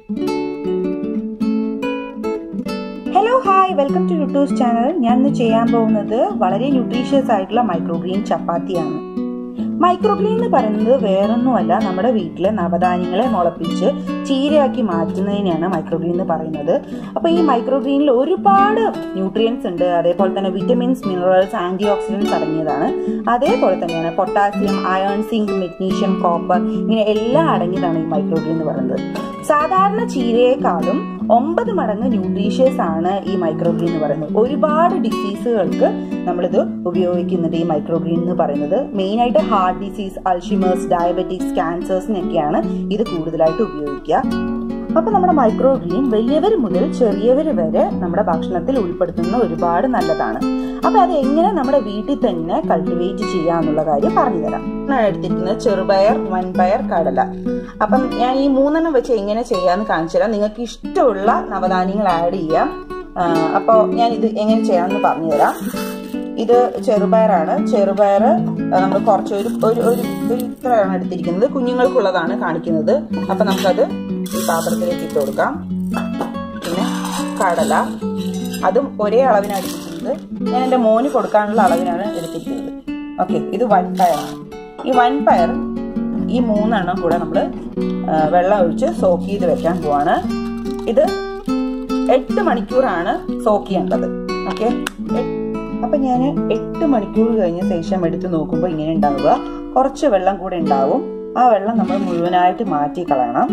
hello hi welcome to YouTube channel ഞാൻ ഇന്ന് ചെയ്യാൻ പോകുന്നത് വളരെ ന്യൂട്രീഷ്യസ് ആയിട്ടുള്ള മൈക്രോഗ്രീൻ ചപ്പാത്തിയാണ് മൈക്രോഗ്രീൻ എന്ന് പറയുന്നത് വേറൊന്നുമല്ല നമ്മുടെ വീട്ടിലെ നവധാന്യങ്ങളെ മുളപ്പിച്ച് ചീരയാക്കി മാറ്റുന്നതിനെയാണ് മൈക്രോഗ്രീൻ എന്ന് പറയുന്നത് അപ്പോൾ ഈ മൈക്രോഗ്രീനിൽ ഒരുപാട് ന്യൂട്രിയൻസ് ഉണ്ട് അതേപോലെ തന്നെ വിറ്റമിൻസ് മിനറൽസ് ആന്റി ഓക്സിഡൻസ് അടങ്ങിയതാണ് അതേപോലെ തന്നെയാണ് potassium iron zinc magnesium copper ഇങ്ങനെ എല്ലാം അടങ്ങിയതാണ് ഈ മൈക്രോഗ്രീൻ എന്ന് പറയുന്നത് സാധാരണ ചീരയെക്കാളും ഒമ്പത് മടങ്ങ് ന്യൂട്രീഷ്യസ് ആണ് ഈ മൈക്രോഗ്രീൻ എന്ന് പറയുന്നത് ഒരുപാട് ഡിസീസുകൾക്ക് നമ്മളിത് ഉപയോഗിക്കുന്നുണ്ട് ഈ മൈക്രോഗ്രീൻ എന്ന് പറയുന്നത് മെയിൻ ആയിട്ട് ഹാർട്ട് ഡിസീസ് അൾഷിമേഴ്സ് ഡയബറ്റിക്സ് ക്യാൻസേഴ്സിനൊക്കെയാണ് ഇത് കൂടുതലായിട്ട് ഉപയോഗിക്കുക അപ്പൊ നമ്മുടെ മൈക്രോഗ്രീൻ വലിയവർ മുതൽ ചെറിയവർ വരെ നമ്മുടെ ഭക്ഷണത്തിൽ ഉൾപ്പെടുത്തുന്ന ഒരുപാട് നല്ലതാണ് അപ്പൊ അത് എങ്ങനെ നമ്മുടെ വീട്ടിൽ തന്നെ കൾട്ടിവേറ്റ് ചെയ്യാന്നുള്ള കാര്യം പറഞ്ഞു തരാം ഞാൻ എടുത്തിരിക്കുന്നത് ചെറുപയർ വൻപയർ കടല അപ്പം ഞാൻ ഈ മൂന്നെണ്ണം വെച്ച് എങ്ങനെ ചെയ്യാന്ന് കാണിച്ചു തരാം നിങ്ങൾക്ക് ഇഷ്ടമുള്ള നവധാന്യങ്ങൾ ആഡ് ചെയ്യാം അപ്പോൾ ഞാൻ ഇത് എങ്ങനെ ചെയ്യാമെന്ന് പറഞ്ഞു തരാം ഇത് ചെറുപയറാണ് ചെറുപയർ നമ്മൾ കുറച്ച് ഒരു ഒരു ഒരു ഒരു ഇത്രയാണ് എടുത്തിരിക്കുന്നത് കുഞ്ഞുങ്ങൾക്കുള്ളതാണ് കാണിക്കുന്നത് അപ്പൊ നമുക്കത് ഈ പാത്രത്തിലേക്ക് ഇട്ട് കൊടുക്കാം പിന്നെ കടല അതും ഒരേ അളവിനാണ് എടുത്തിരിക്കുന്നത് ഞാൻ എൻ്റെ മോന് കൊടുക്കാനുള്ള അളവിനാണ് എടുത്തിരിക്കുന്നത് ഓക്കെ ഇത് വൻപയറാണ് ഈ വൻപയർ ഈ മൂന്നെണ്ണം കൂടെ നമ്മൾ വെള്ളം ഒഴിച്ച് സോക്ക് ചെയ്ത് വെക്കാൻ പോവാണ് ഇത് എട്ട് മണിക്കൂറാണ് സോക്ക് ചെയ്യേണ്ടത് ഓക്കെ അപ്പൊ ഞാൻ എട്ട് മണിക്കൂർ കഴിഞ്ഞ ശേഷം എടുത്ത് നോക്കുമ്പോൾ ഇങ്ങനെ ഉണ്ടാവുക കുറച്ച് വെള്ളം കൂടെ ഉണ്ടാവും ആ വെള്ളം നമ്മൾ മുഴുവനായിട്ട് മാറ്റി കളയണം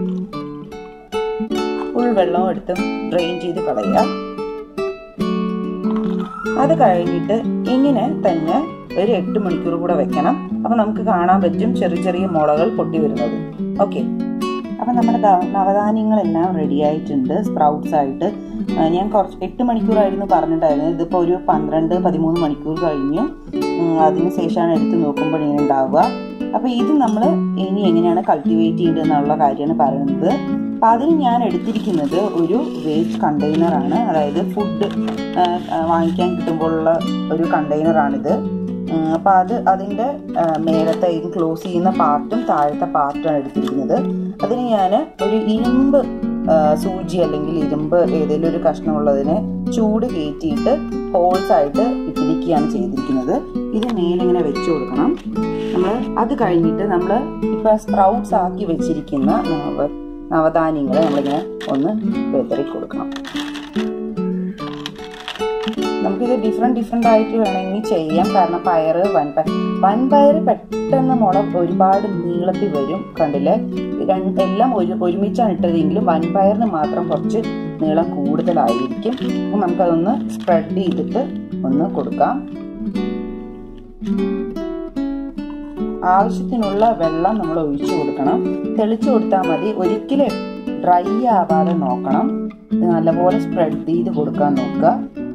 ഫുൾ വെള്ളവും എടുത്ത് ഡ്രെയിൻ ചെയ്ത് കളയുക അത് കഴിഞ്ഞിട്ട് ഇങ്ങനെ തന്നെ ഒരു എട്ട് മണിക്കൂർ കൂടെ വെക്കണം അപ്പൊ നമുക്ക് കാണാൻ പറ്റും ചെറിയ ചെറിയ മുളകൾ പൊട്ടി വരുന്നത് ഓക്കെ അപ്പൊ നമ്മുടെ നവധാന്യങ്ങളെല്ലാം റെഡി ആയിട്ടുണ്ട് സ്പ്രൗട്ട്സ് ആയിട്ട് ഞാൻ കുറച്ച് എട്ട് മണിക്കൂറായിരുന്നു പറഞ്ഞിട്ടായിരുന്നു ഇതിപ്പോൾ ഒരു പന്ത്രണ്ട് പതിമൂന്ന് മണിക്കൂർ കഴിഞ്ഞു അതിന് ശേഷമാണ് എടുത്ത് നോക്കുമ്പോൾ ഇങ്ങനെ ഉണ്ടാവുക അപ്പോൾ ഇത് നമ്മൾ ഇനി എങ്ങനെയാണ് കൾട്ടിവേറ്റ് ചെയ്യേണ്ടത് എന്നുള്ള കാര്യമാണ് പറയുന്നത് അപ്പം അതിന് ഞാൻ എടുത്തിരിക്കുന്നത് ഒരു വേസ്റ്റ് കണ്ടെയ്നറാണ് അതായത് ഫുഡ് വാങ്ങിക്കാൻ കിട്ടുമ്പോഴുള്ള ഒരു കണ്ടെയ്നറാണിത് അപ്പം അത് അതിൻ്റെ മേലത്തെ ക്ലോസ് ചെയ്യുന്ന പാർട്ടും താഴത്തെ പാർട്ടുമാണ് എടുത്തിരിക്കുന്നത് അതിന് ഞാൻ ഒരു ഇരുമ്പ് സൂചി അല്ലെങ്കിൽ ഇരുമ്പ് ഏതെങ്കിലും ഒരു കഷ്ണമുള്ളതിനെ ചൂട് കയറ്റിയിട്ട് ഹോൾസ് ആയിട്ട് ഇട്ടിരിക്കുകയാണ് ചെയ്തിരിക്കുന്നത് ഇത് മേലിങ്ങനെ വെച്ചു കൊടുക്കണം നമ്മൾ അത് കഴിഞ്ഞിട്ട് നമ്മൾ ഇപ്പൊ സ്പ്രൗട്ട്സ് ആക്കി വെച്ചിരിക്കുന്ന നവ നവധാന്യങ്ങളെ നമ്മളിങ്ങനെ ഒന്ന് വെതറി കൊടുക്കണം നമുക്കിത് ഡിഫറെന്റ് ഡിഫറെന്റ് ആയിട്ട് വേണമെങ്കിൽ ചെയ്യാം കാരണം പയറ് വൻപയർ വൻപയർ പെട്ടെന്ന് മുള ഒരുപാട് നീളത്തിൽ വരും കണ്ടില്ലേ എല്ലാം ഒരു ഒരുമിച്ചാണ് ഇട്ടതെങ്കിലും വൻപയറിന് മാത്രം കുറച്ച് നീളം കൂടുതലായിരിക്കും അപ്പം നമുക്കതൊന്ന് സ്പ്രെഡ് ചെയ്തിട്ട് ഒന്ന് കൊടുക്കാം ആവശ്യത്തിനുള്ള വെള്ളം നമ്മൾ ഒഴിച്ചു കൊടുക്കണം തെളിച്ചു കൊടുത്താൽ മതി ഒരിക്കലും ഡ്രൈ ആവാതെ നോക്കണം ഇത് നല്ലപോലെ സ്പ്രെഡ് ചെയ്ത് കൊടുക്കാൻ നോക്കുക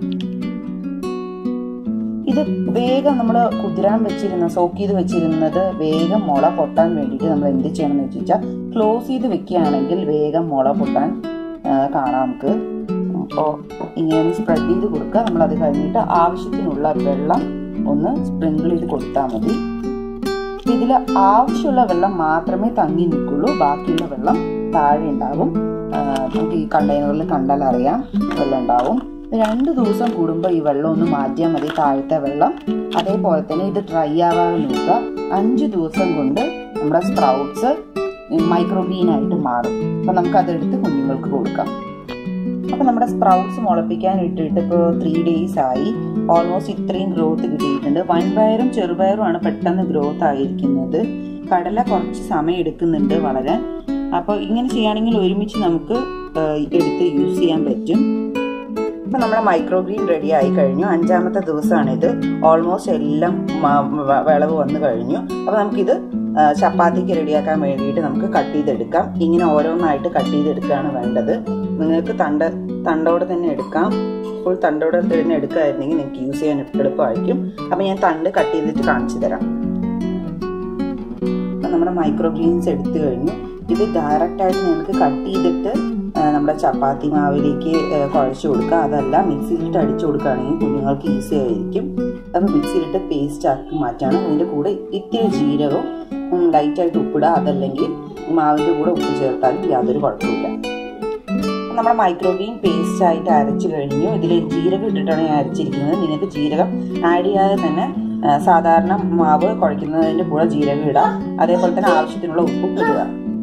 ഇത് വേഗം നമ്മൾ കുതിരാൻ വെച്ചിരുന്ന സോക്ക് ചെയ്ത് വെച്ചിരുന്നത് വേഗം മുള പൊട്ടാൻ വേണ്ടിയിട്ട് നമ്മൾ എന്ത് ചെയ്യണം എന്ന് വെച്ചാൽ ക്ലോസ് ചെയ്ത് വെക്കുകയാണെങ്കിൽ വേഗം മുള പൊട്ടാൻ കാണാം നമുക്ക് അപ്പോൾ ഇങ്ങനെ ഒന്ന് സ്പ്രെഡ് ചെയ്ത് കൊടുക്കുക നമ്മൾ അത് കഴിഞ്ഞിട്ട് ആവശ്യത്തിനുള്ള വെള്ളം ഒന്ന് സ്പ്രിങ്കിൾ ചെയ്ത് കൊടുത്താൽ മതി ഇതിൽ ആവശ്യമുള്ള വെള്ളം മാത്രമേ തങ്ങി നിൽക്കുള്ളൂ ബാക്കിയുള്ള വെള്ളം താഴെ ഉണ്ടാവും നമുക്ക് ഈ കണ്ടെയ്നറിൽ കണ്ടാൽ അറിയാം വെള്ളം ഉണ്ടാവും രണ്ട് ദിവസം കൂടുമ്പോൾ ഈ വെള്ളം ഒന്ന് മാറ്റിയാൽ മതി താഴത്തെ വെള്ളം അതേപോലെ തന്നെ ഇത് ഡ്രൈ ആവാതെ നോക്കുക അഞ്ച് ദിവസം കൊണ്ട് നമ്മുടെ സ്പ്രൗട്ട്സ് മൈക്രോഗ്രീൻ ആയിട്ട് മാറും അപ്പം നമുക്ക് അതെടുത്ത് കുഞ്ഞുങ്ങൾക്ക് കൊടുക്കാം അപ്പം നമ്മുടെ സ്പ്രൗട്ട്സ് മുളപ്പിക്കാൻ ഇട്ടിട്ട് ഇപ്പോൾ ത്രീ ഡേയ്സ് ആയി ഓൾമോസ്റ്റ് ഇത്രയും ഗ്രോത്ത് കിട്ടിയിട്ടുണ്ട് വൻപയറും ചെറുപയറുമാണ് പെട്ടെന്ന് ഗ്രോത്ത് ആയിരിക്കുന്നത് കടല കുറച്ച് സമയം എടുക്കുന്നുണ്ട് വളരാൻ അപ്പോൾ ഇങ്ങനെ ചെയ്യുകയാണെങ്കിൽ ഒരുമിച്ച് നമുക്ക് എടുത്ത് യൂസ് ചെയ്യാൻ പറ്റും ഇപ്പം നമ്മുടെ മൈക്രോഗ്രീൻ റെഡി ആയി കഴിഞ്ഞു അഞ്ചാമത്തെ ദിവസമാണിത് ഓൾമോസ്റ്റ് എല്ലാം വിളവ് വന്നു കഴിഞ്ഞു അപ്പോൾ നമുക്കിത് ചപ്പാത്തിക്ക് റെഡിയാക്കാൻ വേണ്ടിയിട്ട് നമുക്ക് കട്ട് ചെയ്തെടുക്കാം ഇങ്ങനെ ഓരോന്നായിട്ട് കട്ട് ചെയ്തെടുക്കുകയാണ് വേണ്ടത് നിങ്ങൾക്ക് തണ്ട തണ്ടോടെ തന്നെ എടുക്കാം ഫുൾ തണ്ടോടെ തന്നെ എടുക്കുകയായിരുന്നെങ്കിൽ നിങ്ങൾക്ക് യൂസ് ചെയ്യാൻ എളുപ്പമായിരിക്കും അപ്പം ഞാൻ തണ്ട് കട്ട് ചെയ്തിട്ട് കാണിച്ചു തരാം അപ്പം നമ്മുടെ മൈക്രോഗ്രീൻസ് എടുത്തു കഴിഞ്ഞു ഇത് ഡയറക്റ്റ് ആയിട്ട് നിങ്ങൾക്ക് കട്ട് ചെയ്തിട്ട് നമ്മുടെ ചപ്പാത്തി മാവിലേക്ക് കുഴച്ച് കൊടുക്കുക അതല്ല മിക്സിയിലിട്ട് അടിച്ചു കൊടുക്കുകയാണെങ്കിൽ കുഞ്ഞുങ്ങൾക്ക് ഈസി ആയിരിക്കും അത് മിക്സിയിലിട്ട് പേസ്റ്റ് ആക്കി മാറ്റാണ് അതിൻ്റെ കൂടെ ഇത്തിരി ജീരകവും ലൈറ്റായിട്ട് ഉപ്പിടുക അതല്ലെങ്കിൽ മാവിൻ്റെ കൂടെ ഉപ്പ് ചേർത്താലും യാതൊരു കുഴപ്പമില്ല നമ്മുടെ മൈക്രോഗ്രീൻ പേസ്റ്റ് ആയിട്ട് അരച്ചു കഴിഞ്ഞു ഇതിൽ ജീരകം ഇട്ടിട്ടാണ് ഞാൻ അരച്ചിരിക്കുന്നത് നിങ്ങൾക്ക് ജീരകം ആഡ് ചെയ്യാതെ തന്നെ സാധാരണ മാവ് കുഴയ്ക്കുന്നതിൻ്റെ കൂടെ ജീരകം ഇടാം അതേപോലെ തന്നെ ആവശ്യത്തിനുള്ള ഉപ്പും ഇടുക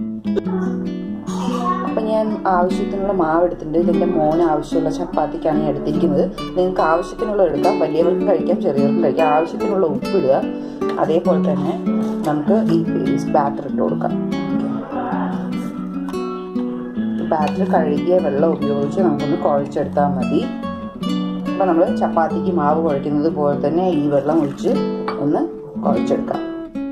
അപ്പം ഞാൻ ആവശ്യത്തിനുള്ള മാവ് എടുത്തിട്ടുണ്ട് ഇതിൻ്റെ മോന് ആവശ്യമുള്ള ചപ്പാത്തിക്കാണ് ഞാൻ എടുത്തിരിക്കുന്നത് നിങ്ങൾക്ക് ആവശ്യത്തിനുള്ള എടുക്കാം വലിയവർക്കും കഴിക്കാം ചെറിയവർക്കും കഴിക്കാം ആവശ്യത്തിനുള്ള ഉപ്പ് ഇടുക അതേപോലെ തന്നെ നമുക്ക് ഈ പേസ്റ്റ് ബാറ്റർ ഇട്ട് കൊടുക്കാം ബാറ്റർ കഴുകിയ വെള്ളം ഉപയോഗിച്ച് നമുക്കൊന്ന് കുഴച്ചെടുത്താൽ മതി അപ്പം നമ്മൾ ചപ്പാത്തിക്ക് മാവ് കുഴയ്ക്കുന്നത് പോലെ തന്നെ ഈ വെള്ളം ഒഴിച്ച് ഒന്ന് കുഴച്ചെടുക്കാം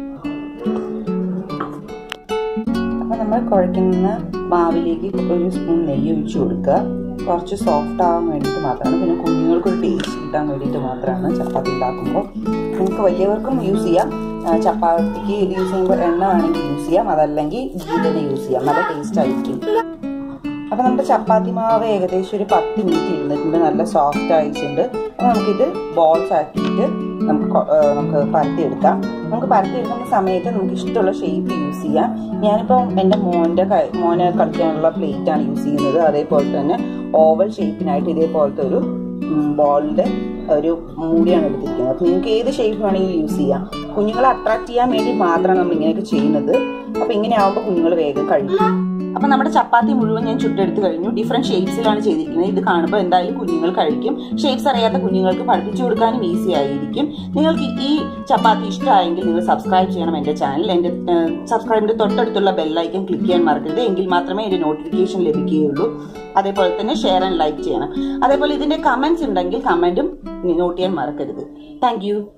അപ്പം നമ്മൾ കുഴയ്ക്കുന്ന മാവിലേക്ക് ഒരു സ്പൂൺ നെയ്യ് ഒഴിച്ച് കൊടുക്കുക കുറച്ച് സോഫ്റ്റ് ആവാൻ വേണ്ടിയിട്ട് മാത്രമാണ് പിന്നെ കുഞ്ഞുങ്ങൾക്ക് ഒരു ടേസ്റ്റ് കിട്ടാൻ വേണ്ടിയിട്ട് മാത്രമാണ് ചപ്പാത്തി ഉണ്ടാക്കുമ്പോൾ നിങ്ങൾക്ക് വലിയവർക്കും യൂസ് ചെയ്യാം ചപ്പാത്തിക്ക് യൂസ് ചെയ്യുമ്പോൾ എണ്ണ വേണമെങ്കിൽ യൂസ് ചെയ്യാം അതല്ലെങ്കിൽ ഗീ തന്നെ യൂസ് ചെയ്യാം നല്ല ടേസ്റ്റ് ആയിരിക്കും അപ്പോൾ നമ്മുടെ ചപ്പാത്തി മാവ് ഏകദേശം ഒരു പത്ത് മിനിറ്റ് ഇരുന്നിട്ടുണ്ട് നല്ല സോഫ്റ്റ് ആയിട്ടുണ്ട് അപ്പോൾ നമുക്കിത് ബോൾസ് ആക്കിയിട്ട് നമുക്ക് നമുക്ക് പരത്തിയെടുക്കാം നമുക്ക് പരത്തിയെടുക്കുന്ന സമയത്ത് നമുക്ക് ഇഷ്ടമുള്ള ഷേപ്പ് യൂസ് ചെയ്യാം ഞാനിപ്പോൾ എൻ്റെ മോൻ്റെ മോനെ കളിക്കാനുള്ള പ്ലേറ്റ് ആണ് യൂസ് ചെയ്യുന്നത് അതേപോലെ തന്നെ ഓവൽ ഷേപ്പിനായിട്ട് ഇതേപോലത്തെ ഒരു ബോളിൻ്റെ ഒരു മൂടിയാണ് എടുത്തിരിക്കുന്നത് അപ്പോൾ നിങ്ങൾക്ക് ഏത് ഷേപ്പ് വേണമെങ്കിലും യൂസ് ചെയ്യാം കുഞ്ഞുങ്ങളെ അട്രാക്ട് ചെയ്യാൻ വേണ്ടി മാത്രമാണ് നമ്മൾ ഇങ്ങനെയൊക്കെ ചെയ്യുന്നത് അപ്പോൾ ഇങ്ങനെ ആകുമ്പോൾ കുഞ്ഞുങ്ങൾ വേഗം കഴിക്കും അപ്പൊ നമ്മുടെ ചപ്പാത്തി മുഴുവൻ ഞാൻ ചുട്ടെടുത്ത് കഴിഞ്ഞു ഡിഫറെന്റ് ഷേപ്സിലാണ് ചെയ്തിരിക്കുന്നത് ഇത് കാണുമ്പോൾ എന്തായാലും കുഞ്ഞുങ്ങൾ കഴിക്കും ഷേപ്സ് അറിയാത്ത കുഞ്ഞുങ്ങൾക്ക് പഠിപ്പിച്ചു കൊടുക്കാനും ഈസി ആയിരിക്കും നിങ്ങൾക്ക് ഈ ചപ്പാത്തി ഇഷ്ടമായെങ്കിൽ നിങ്ങൾ സബ്സ്ക്രൈബ് ചെയ്യണം എൻ്റെ ചാനൽ എൻ്റെ സബ്സ്ക്രൈബിൻ്റെ തൊട്ടടുത്തുള്ള ബെല്ലൈക്കൻ ക്ലിക്ക് ചെയ്യാൻ മറക്കരുത് എങ്കിൽ മാത്രമേ എൻ്റെ നോട്ടിഫിക്കേഷൻ ലഭിക്കുകയുള്ളൂ അതേപോലെ തന്നെ ഷെയർ ആൻഡ് ലൈക്ക് ചെയ്യണം അതേപോലെ ഇതിൻ്റെ കമൻസ് ഉണ്ടെങ്കിൽ കമൻറ്റും നോട്ട് ചെയ്യാൻ മറക്കരുത് താങ്ക്